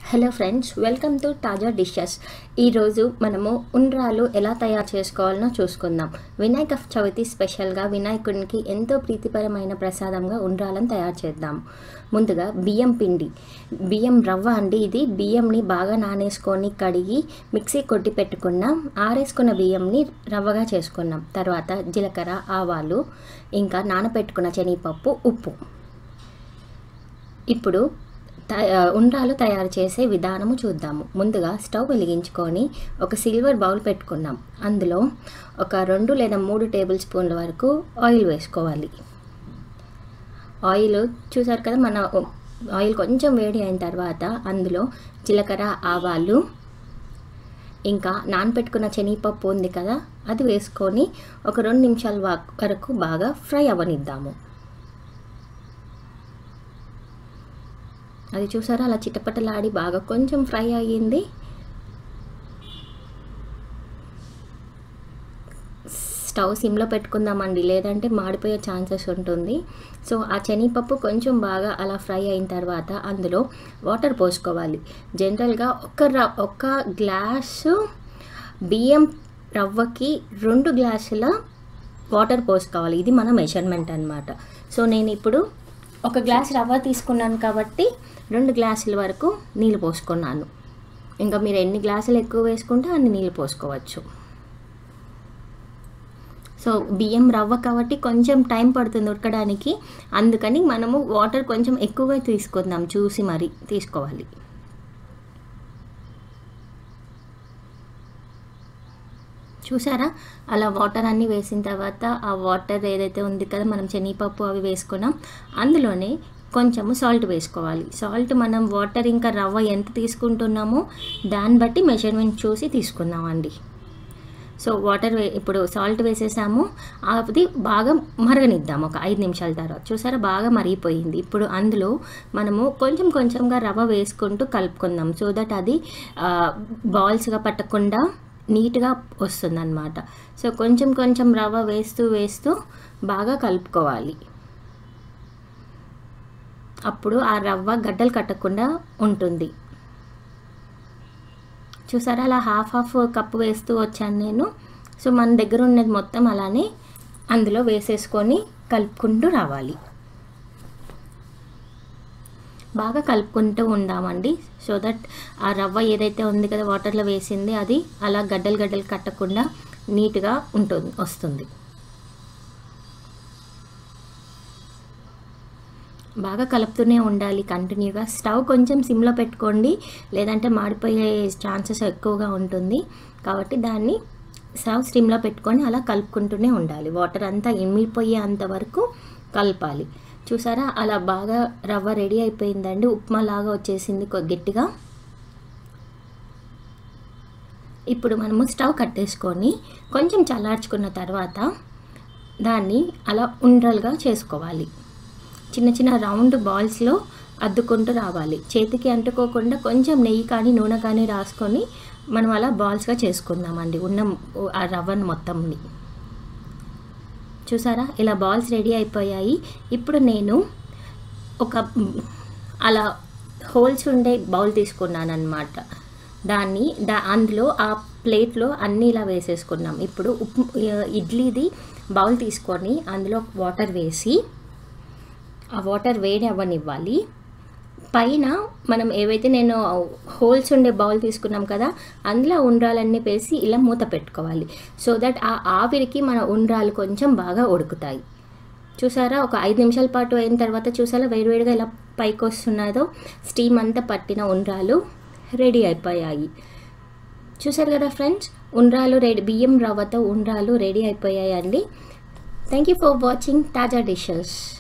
hello friends welcome to Taaza dishes ఈరోజు మనము ఉండ్రాలు ఎలా తయారు చేసుకోవాలనో చూసుకుందాం వినాయక చవితి స్పెషల్గా వినాయకుడికి ఎంతో ప్రీతిపరమైన ప్రసాదంగా ఉండ్రాలను తయారు చేద్దాం ముందుగా బియ్యం పిండి బియ్యం రవ్వ అండి ఇది బియ్యంని బాగా నానేసుకొని కడిగి మిక్సీ కొట్టి పెట్టుకున్నాం ఆరేసుకున్న బియ్యంని రవ్వగా చేసుకున్నాం తర్వాత జీలకర్ర ఆవాలు ఇంకా నానబెట్టుకున్న శనగపప్పు ఉప్పు ఇప్పుడు త- ఉండ్రాలు తయారు చేసే విధానము చూద్దాము ముందుగా స్టవ్ వెలిగించుకొని ఒక సిల్వర్ బౌల్ పెట్టుకున్నాం అందులో ఒక రెండు లేదా మూడు టేబుల్ స్పూన్ల వరకు ఆయిల్ వేసుకోవాలి ఆయిల్ చూసారు కదా మన ఆయిల్ కొంచెం వేడి అయిన తర్వాత అందులో జీలకర్ర ఆవాలు ఇంకా నానపెట్టుకున్న శనగపప్పు ఉంది కదా అది వేసుకొని ఒక రెండు నిమిషాల వా- వరకు బాగా ఫ్రై అవ్వనిద్దాము అది చూసారా అలా చిటపటలాడి బాగా కొంచెం ఫ్రై అయ్యింది స్టవ్ సిమ్లో పెట్టుకుందామండి లేదంటే మాడిపోయే ఛాన్సెస్ ఉంటుంది సో ఆ శనగపప్పు కొంచెం బాగా అలా ఫ్రై అయిన తర్వాత అందులో వాటర్ పోసుకోవాలి జనరల్గా ఒక ర ఒక గ్లాసు బియ్యం రవ్వకి రెండు గ్లాసుల వాటర్ పోసుకోవాలి ఇది మన మెజర్మెంట్ అనమాట సో నేను ఇప్పుడు ఒక గ్లాస్ రవ్వ తీసుకున్నాను కాబట్టి రెండు గ్లాసుల వరకు నీళ్ళు పోసుకున్నాను ఇంకా మీరు ఎన్ని గ్లాసులు ఎక్కువ వేసుకుంటే అన్ని నీళ్ళు పోసుకోవచ్చు సో బియ్యం రవ్వ కాబట్టి కొంచెం టైం పడుతుంది ఉడకడానికి అందుకని మనము వాటర్ కొంచెం ఎక్కువగా తీసుకుందాం చూసి మరి తీసుకోవాలి చూసారా అలా వాటర్ అన్నీ వేసిన తర్వాత ఆ వాటర్ ఏదైతే ఉంది కదా మనం శనగపప్పు అవి వేసుకున్నాం అందులోనే కొంచెము సాల్ట్ వేసుకోవాలి సాల్ట్ మనం వాటర్ ఇంకా రవ్వ ఎంత తీసుకుంటున్నామో దాన్ని బట్టి మెజర్మెంట్ చూసి తీసుకుందామండి సో వాటర్ వే ఇప్పుడు సాల్ట్ వేసేసాము అది బాగా మరగనిద్దాం ఒక ఐదు నిమిషాల తర్వాత చూసారా బాగా మరిగిపోయింది ఇప్పుడు అందులో మనము కొంచెం కొంచెంగా రవ్వ వేసుకుంటూ కలుపుకుందాం సో దట్ అది బాల్స్గా పట్టకుండా నీట్గా వస్తుందన్నమాట సో కొంచెం కొంచెం రవ్వ వేస్తూ వేస్తూ బాగా కలుపుకోవాలి అప్పుడు ఆ రవ్వ గడ్డలు కట్టకుండా ఉంటుంది చూసారా అలా హాఫ్ హాఫ్ కప్పు వేస్తూ వచ్చాను నేను సో మన దగ్గర ఉన్నది మొత్తం అలానే అందులో వేసేసుకొని కలుపుకుంటూ రావాలి బాగా కలుపుకుంటూ ఉందామండి సో దట్ ఆ రవ్వ ఏదైతే ఉంది కదా వాటర్లో వేసింది అది అలా గడ్డలు గడ్డలు కట్టకుండా నీట్గా ఉంటుంది వస్తుంది బాగా కలుపుతూనే ఉండాలి కంటిన్యూగా స్టవ్ కొంచెం సిమ్లో పెట్టుకోండి లేదంటే మాడిపోయే ఛాన్సెస్ ఎక్కువగా ఉంటుంది కాబట్టి దాన్ని స్టవ్ సిమ్లో పెట్టుకొని అలా కలుపుకుంటూనే ఉండాలి వాటర్ అంతా ఇమిడిపోయే అంతవరకు కలపాలి చూసారా అలా బాగా రవ్వ రెడీ అయిపోయిందండి ఉప్మా లాగా వచ్చేసింది కొ- గట్టిగా ఇప్పుడు మనము స్టవ్ కట్టేసుకొని కొంచెం చల్లార్చుకున్న తర్వాత దాన్ని అలా ఉండ్రలుగా చేసుకోవాలి చిన్న చిన్న రౌండ్ బాల్స్లో అద్దుకుంటూ రావాలి చేతికి అంటుకోకుండా కొంచెం నెయ్యి కానీ నూనె కానీ రాసుకొని మనం అలా బాల్స్గా చేసుకుందామండి ఉన్న ఆ రవ్వను మొత్తంని చూసారా ఇలా బాల్స్ రెడీ అయిపోయాయి ఇప్పుడు నేను ఒక అలా హోల్స్ ఉండే బౌల్ తీసుకున్నాను అనమాట దాన్ని దా అందులో ఆ ప్లేట్లో అన్నీ ఇలా వేసేసుకున్నాం ఇప్పుడు ఉప్పు ఇడ్లీది బౌల్ తీసుకొని అందులో వాటర్ వేసి ఆ వాటర్ వేడి అవ్వనివ్వాలి పైన మనం ఏవైతే నేను హోల్స్ ఉండే బౌల్ తీసుకున్నాం కదా అందులో ఉండ్రాలన్నీ వేసి ఇలా మూత పెట్టుకోవాలి సో దట్ ఆ ఆవిరికి మన ఉండ్రాలు కొంచెం బాగా ఉడుకుతాయి చూసారా ఒక ఐదు నిమిషాల పాటు అయిన తర్వాత చూసారా వేడివేడిగా ఇలా పైకి వస్తున్నదో స్టీమ్ అంతా పట్టిన ఉండ్రాలు రెడీ అయిపోయాయి చూసారు కదా ఫ్రెండ్స్ ఉండ్రాలు రెడీ బియ్యం రవ్వతో ఉండ్రాలు రెడీ అయిపోయాయండి thank you for watching Taaza dishes